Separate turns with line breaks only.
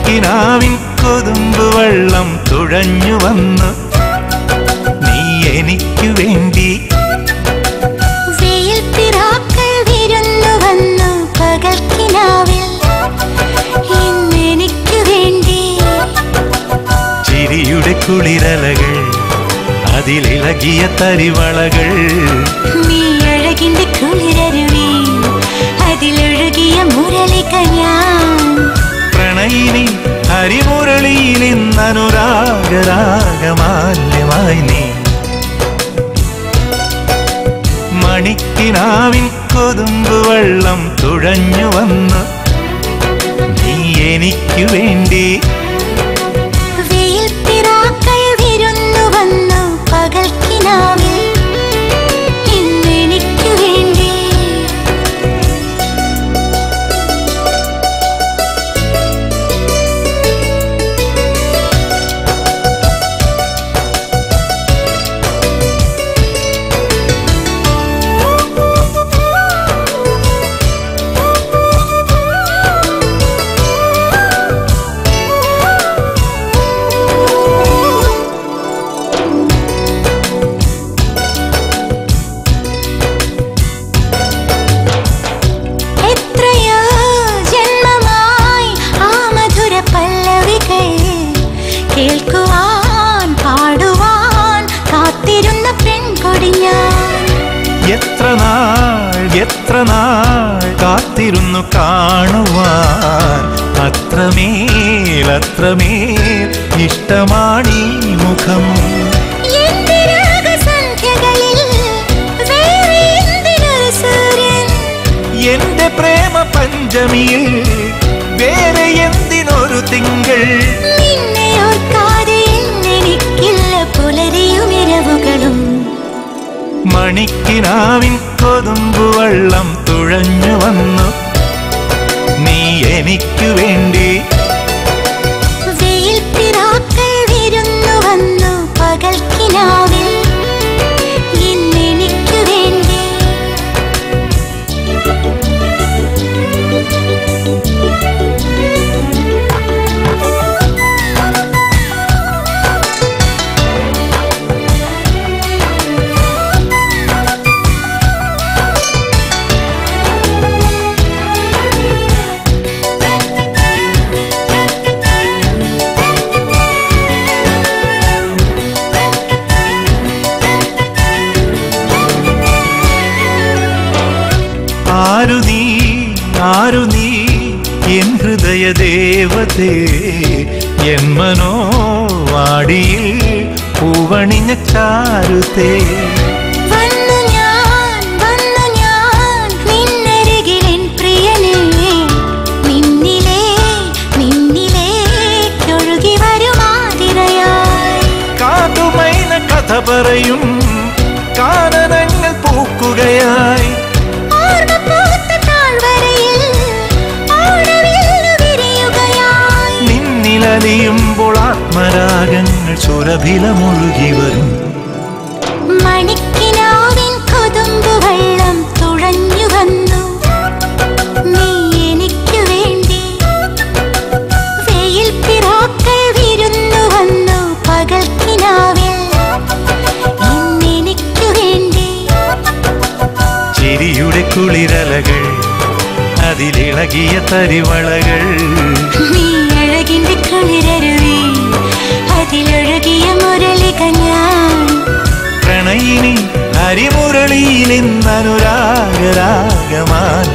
മണിക്കിനാവിൻ കൊതുമ്പ് വെള്ളം തുഴഞ്ഞു വന്നു നീ എനിക്ക് വേണ്ടി
വെയിൽ പിറാക്കൾ വിരുന്നു വന്നു പകൽക്കിനാവിൽ ഇന്നെനിക്ക് വേണ്ടി
ചിരിയുടെ കുളിരലകൾ അതിലിളകിയ തരിവളകൾ
നീ അഴകിന്റെ കുളിരരുവി അതിലൊഴുകിയ മുരളിക ഞാൻ
പ്രണയിനി ഹരിമുരളിയിൽ ഇന്നനുരാഗരാഗമാല്യമായി നീ മണിക്കിനാവിൻ കൊതുമ്പ് വെള്ളം തുഴഞ്ഞു വന്നു നീ എനിക്ക് വേണ്ടി
വെയിൽ പിറാക്കൾ വിരുന്നു വന്നു പകൽക്കിനാവിൽ ഇന്നെനിക്ക് വേണ്ടി എത്രയോ ജന്മമായി ആ മധുര പല്ലവികൾ കേൾക്കുവാൻ പാടുവാൻ കാത്തിരുന്ന പെൺകൊടി ഞാൻ
എത്ര നാൾ എത്ര നാൾ കാത്തിരുന്നു കാണുവാൻ അത്രമേൽ അത്രമേൽ ഇഷ്ടമാണീ മുഖം
എന്റെ രാഗസന്ധ്യകളിൽ വേറെ എന്തിനൊരു സൂര്യൻ
എന്റെ പ്രേമ പഞ്ചമിയിൽ വേറെ എന്തിനൊരു തിങ്കൾ
നിന്നെ ഓർക്കാതെ എനിക്കില്ല പുലരിയും ഇരവുകളും
മണിക്കിനാവിൻ കൊതുമ്പു വെള്ളം തുഴഞ്ഞു വന്നു നീ എനിക്ക് വേണ്ടി
വെയിൽ പിറാക്കൾ വിരുന്നു വന്നു പകൽക്കിനാവിൽ ഇന്നെനിക്ക് വേണ്ടി
ആരു നീ ആരു നീ എൻ ഹൃദയ ദേവതേ എൻ മനോവാടിയിൽ പൂവണിഞ്ഞ ചാരുതേ
വന്നു ഞാൻ വന്നു ഞാൻ നിന്നരികിലെൻ പ്രിയനേ നിന്നിലേ നിന്നിലേക്കൊഴുകി വരുമാതിരയായി
കാതുമൈന കഥ പറയും കാനനങ്ങൾ പൂക്കുകയായി
ഓർമ്മപ്പൂത്ത താഴ്വരയിൽ ഓണവില്ലു വിരിയുകയായി
നിന്നിലലിയുമ്പോൾ ആത്മരാഗങ്ങൾ സുരഭിലമൊഴുകി വരും
മണിക്കിനാവിൻ കൊതുമ്പു വെള്ളം തുഴഞ്ഞു വന്നു നീ എനിക്ക് വേണ്ടി വെയിൽ പിറാക്കൾ വിരുന്നു വന്നു പകൽക്കിനാവിൽ ഇന്നെനിക്ക് വേണ്ടി
ചിരിയുടെ കുളിരലകൾ അതിലിളകിയ തരിവളകൾ
നീ അഴകിന്റെ കുളിരരുവി അതിലൊഴുകിയ മുരളിക ഞാൻ
പ്രണയിനി ഹരിമുരളിയിൽ ഇന്നനുരാഗരാഗമാൻ